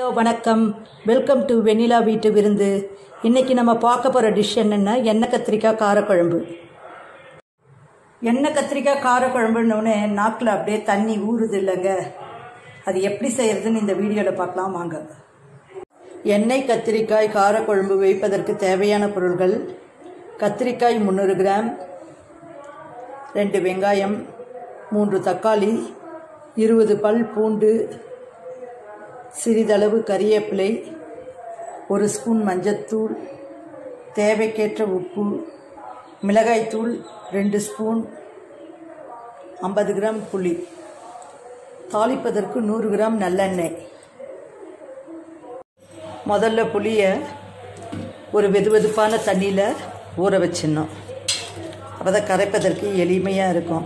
hello வணக்கம் welcome to வெண்ணிலா வீட்டு விருந்து இன்னைக்கு நம்ம பார்க்க போகிற டிஷ் என்னென்னா எண்ணெய் கத்திரிக்காய் காரக்குழம்பு எண்ணெய் கத்திரிக்காய் காரக்குழம்புன்னொடனே நாக்கில் அப்படியே தண்ணி ஊறுது இல்லைங்க அது எப்படி செய்யறதுன்னு இந்த வீடியோவில் பார்க்கலாம் வாங்க எண்ணெய் கத்திரிக்காய் காரக்குழம்பு வைப்பதற்கு தேவையான பொருள்கள் கத்திரிக்காய் முந்நூறு கிராம் ரெண்டு வெங்காயம் மூன்று தக்காளி இருபது பல் பூண்டு சிறிதளவு கறிவேப்பிலை ஒரு ஸ்பூன் மஞ்சத்தூள் தேவைக்கேற்ற உப்பு மிளகாய்த்தூள் ரெண்டு ஸ்பூன் ஐம்பது கிராம் புளி தாளிப்பதற்கு நூறு கிராம் நல்லெண்ணெய் முதல்ல புளியை ஒரு வெதுவெதுப்பான தண்ணியில் ஊற வச்சிடணும் அப்போ தான் கரைப்பதற்கு எளிமையாக இருக்கும்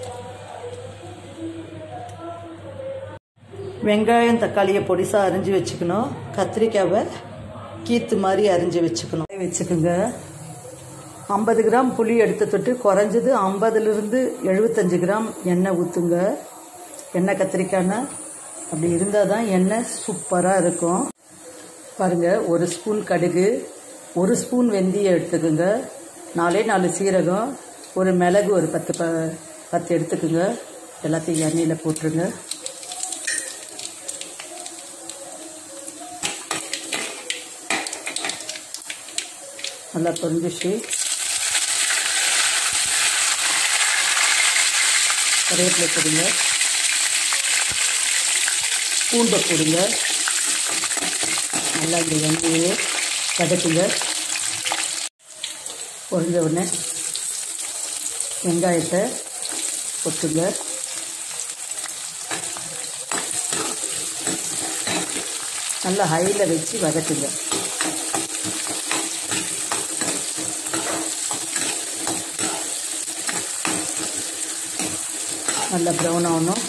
வெங்காயம் தக்காளியை பொடிசாக அரிஞ்சு வச்சுக்கணும் கத்திரிக்காவை கீத்து மாதிரி அரிஞ்சு வச்சுக்கணும் வச்சுக்கோங்க ஐம்பது கிராம் புளி எடுத்து தொட்டு குறைஞ்சது ஐம்பதுலேருந்து எழுபத்தஞ்சு கிராம் எண்ணெய் ஊற்றுங்க எண்ணெய் கத்திரிக்காய்னா அப்படி இருந்தால் தான் எண்ணெய் சூப்பராக இருக்கும் பாருங்கள் ஒரு ஸ்பூன் கடுகு ஒரு ஸ்பூன் வெந்தயம் எடுத்துக்கோங்க நாலே நாலு சீரகம் ஒரு மிளகு ஒரு பத்து ப பத்து எடுத்துக்கோங்க எல்லாத்தையும் எண்ணெயில் போட்டுருங்க நல்லா பொரிஞ்சிச்சு கருவேப்பிலை போடுங்க பூண்டை போடுங்க நல்லா இந்த எண்ணெயை வதக்குங்க பொரிஞ்ச உடனே வெங்காயத்தை கொட்டுங்க நல்லா ஹையில் வச்சு வதக்குங்க நல்லா ப்ரௌன் ஆகணும்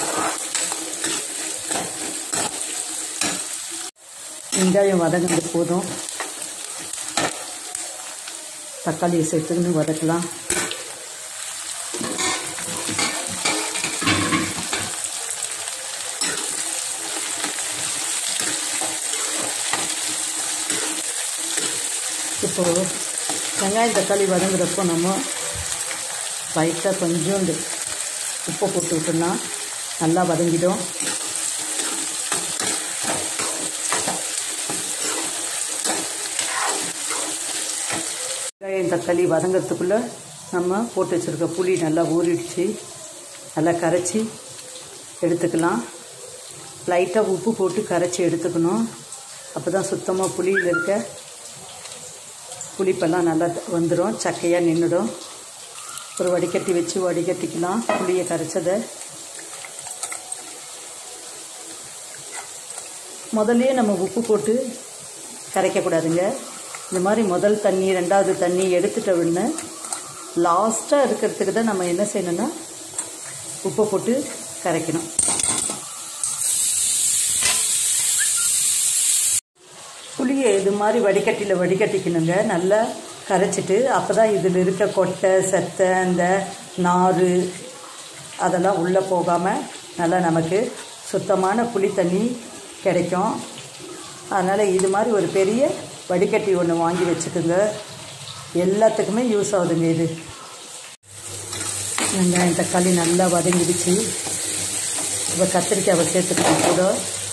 வெங்காயம் வதங்கினது போதும் தக்காளியை சேர்த்துக்கின்னு வதக்கலாம் இப்போது வெங்காயம் தக்காளி வதங்குறப்போ நம்ம லைட்டாக கொஞ்சோண்டு உப்பை போட்டு விட்டோம்னா நல்லா வதங்கிடும் வெங்காயம் தக்காளி வதங்கிறதுக்குள்ளே நம்ம போட்டு வச்சுருக்க புளி நல்லா ஊறிடுச்சு நல்லா கரைச்சி எடுத்துக்கலாம் லைட்டாக உப்பு போட்டு கரைச்சி எடுத்துக்கணும் அப்போ தான் சுத்தமாக புளியில் இருக்க புளிப்பெல்லாம் நல்லா வந்துடும் சக்கையாக நின்றுடும் ஒரு வடிகட்டி வச்சு வடிகட்டிக்கலாம் புளியை கரைச்சதை முதல்லையே நம்ம உப்பு போட்டு கரைக்கக்கூடாதுங்க இந்த மாதிரி முதல் தண்ணி ரெண்டாவது தண்ணி எடுத்துட்ட உடனே லாஸ்ட்டாக இருக்கிறதுக்கு தான் நம்ம என்ன செய்யணும்னா உப்பை போட்டு கரைக்கணும் புளியை இது மாதிரி வடிகட்டியில் வடிகட்டிக்கணுங்க நல்லா கரைச்சிட்டு அப்போ தான் இதில் இருக்க கொட்டை செத்தை இந்த நார் அதெல்லாம் உள்ளே போகாமல் நல்லா நமக்கு சுத்தமான புளி தண்ணி கிடைக்கும் அதனால் இது மாதிரி ஒரு பெரிய வடிகட்டி ஒன்று வாங்கி வச்சுக்கோங்க எல்லாத்துக்குமே யூஸ் ஆகுதுங்க இது வெங்காயம் தக்காளி நல்லா வதங்கிடுச்சு இப்போ கத்திரிக்காவை சேர்த்துக்கணும் கூட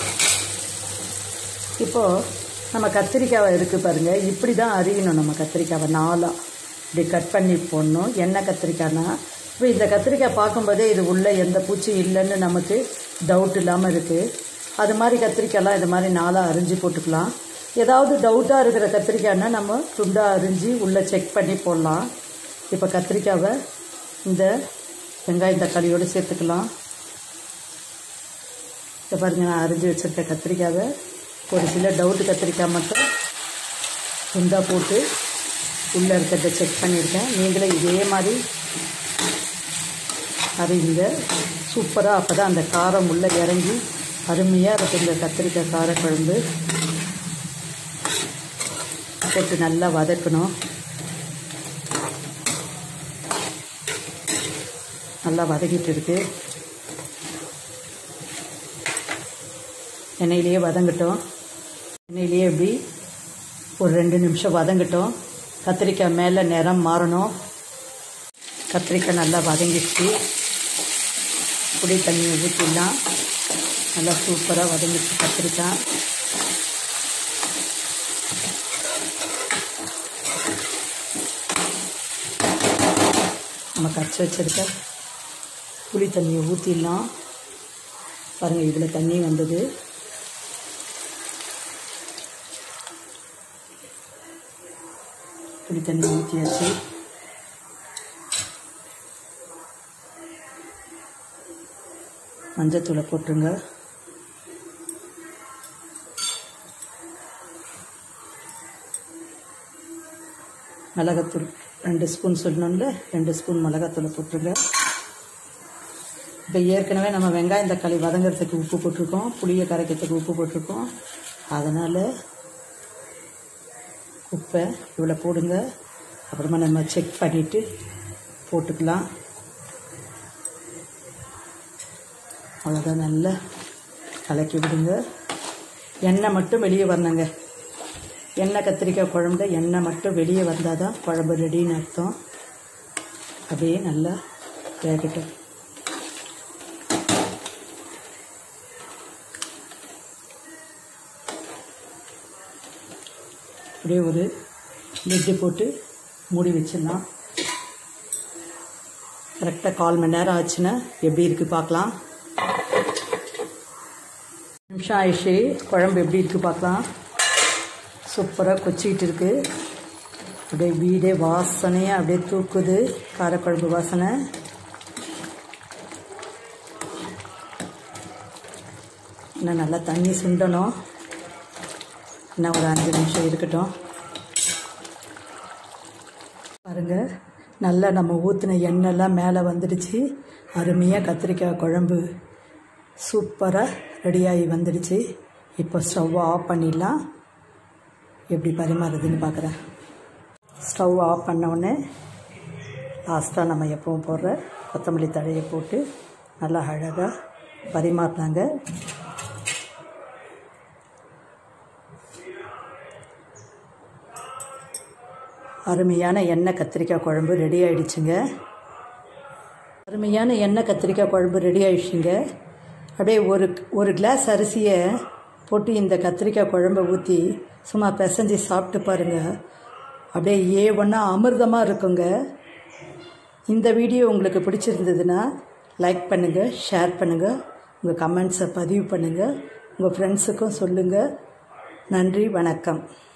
இப்போது நம்ம கத்திரிக்காவை இருக்குது பாருங்கள் இப்படி தான் அறியணும் நம்ம கத்திரிக்காவை நாளாக இப்படி கட் பண்ணி போடணும் எண்ணெய் கத்திரிக்காய்னா இப்போ இந்த கத்திரிக்காய் பார்க்கும்போதே இது உள்ளே எந்த பூச்சியும் இல்லைன்னு நமக்கு டவுட் இல்லாமல் இருக்குது அது மாதிரி கத்திரிக்காயெல்லாம் இது மாதிரி நாளாக அரிஞ்சு போட்டுக்கலாம் ஏதாவது டவுட்டாக இருக்கிற கத்திரிக்காய்னா நம்ம துண்டாக அரிஞ்சு உள்ளே செக் பண்ணி போடலாம் இப்போ கத்திரிக்காவை இந்த வெங்காயம் தக்காளியோடு சேர்த்துக்கலாம் இப்போ பாருங்கள் நான் அரிஞ்சு வச்சுருக்க கத்திரிக்காவை ஒரு சில டவுட்டு கத்திரிக்காய் மட்டும் துண்டாக போட்டு உள்ளே இருக்கிறத செக் பண்ணியிருக்கேன் நீங்களும் இதே மாதிரி அறியுங்க சூப்பராக அப்போ தான் அந்த காரம் உள்ளே இறங்கி அருமையாக இருக்கும் இந்த கத்திரிக்காய் காரக்குழம்பு போட்டு நல்லா வதக்கணும் நல்லா வதக்கிட்டு இருக்கு எண்ணெயிலேயே வதங்கட்டும் எண்ணெயிலேயே இப்படி ஒரு ரெண்டு நிமிஷம் வதங்கட்டும் கத்திரிக்காய் மேலே நிறம் மாறணும் கத்திரிக்காய் நல்லா வதங்கிடுச்சு புளி தண்ணியை ஊற்றிடலாம் நல்லா சூப்பராக வதங்கிடுச்சு கத்திரிக்காய் நம்ம கரைச்சி வச்சிருக்க புளி தண்ணியை ஊற்றிடலாம் பாருங்கள் இதில் தண்ணி வந்தது புளி தண்ணி ஊற்றியாச்சு மஞ்சத்தூளை போட்டுருங்க மிளகாத்தூள் ரெண்டு ஸ்பூன் சொல்லணும்ல ரெண்டு ஸ்பூன் மிளகாத்தூளை போட்டுருங்க இப்போ ஏற்கனவே நம்ம வெங்காயம் தக்காளி வதங்கிறதுக்கு உப்பு போட்டிருக்கோம் புளியை கரைக்கிறதுக்கு உப்பு போட்டிருக்கோம் அதனால் உப்பை இவ்வளோ போடுங்க அப்புறமா நம்ம செக் பண்ணிவிட்டு போட்டுக்கலாம் அவ்வளோதான் நல்லா கலக்கி விடுங்க எண்ணெய் மட்டும் வெளியே வரணுங்க எண்ணெய் கத்திரிக்காய் குழம்புல எண்ணெய் மட்டும் வெளியே வந்தால் தான் குழம்பு ரெடின்னு அர்த்தம் அப்படியே நல்லா வேகட்டும் அப்படியே ஒரு லிட்டு போட்டு மூடி வச்சிடலாம் கரெக்டாக கால் மணி நேரம் ஆச்சுன்னா எப்படி இருக்குது பார்க்கலாம் நிமிஷம் ஆயிடுச்சு குழம்பு எப்படி இருக்குது பார்க்கலாம் சூப்பராக கொச்சிக்கிட்டு இருக்கு அப்படியே வீடே வாசனையாக அப்படியே தூக்குது காரக்குழம்பு வாசனை இன்னும் நல்லா தண்ணி சுண்டணும் இன்னும் ஒரு அஞ்சு நிமிஷம் இருக்கட்டும் பாருங்க நல்லா நம்ம ஊற்றின எண்ணெய்லாம் மேலே வந்துடுச்சு அருமையாக கத்திரிக்காய் குழம்பு சூப்பராக ரெடியாகி வந்துடுச்சு இப்போ ஸ்டவ்வை ஆஃப் பண்ணிடலாம் எப்படி பரிமாறுதுன்னு பார்க்குறேன் ஸ்டவ் ஆஃப் பண்ண உடனே லாஸ்ட்டாக நம்ம எப்பவும் போடுற கொத்தமல்லி தழையை போட்டு நல்லா அழகாக பரிமாறினாங்க அருமையான எண்ணெய் கத்திரிக்காய் குழம்பு ரெடி ஆயிடுச்சுங்க அருமையான எண்ணெய் கத்திரிக்காய் குழம்பு ரெடி ஆயிடுச்சுங்க அப்படியே ஒரு ஒரு கிளாஸ் அரிசியை போட்டு இந்த கத்திரிக்காய் குழம்பை ஊற்றி சும்மா பிசைஞ்சு சாப்பிட்டு பாருங்கள் அப்படியே ஏ ஒன்றா அமிர்தமாக இருக்குங்க இந்த வீடியோ உங்களுக்கு பிடிச்சிருந்ததுன்னா லைக் பண்ணுங்கள் ஷேர் பண்ணுங்கள் உங்கள் கமெண்ட்ஸை பதிவு பண்ணுங்கள் உங்கள் ஃப்ரெண்ட்ஸுக்கும் சொல்லுங்கள் நன்றி வணக்கம்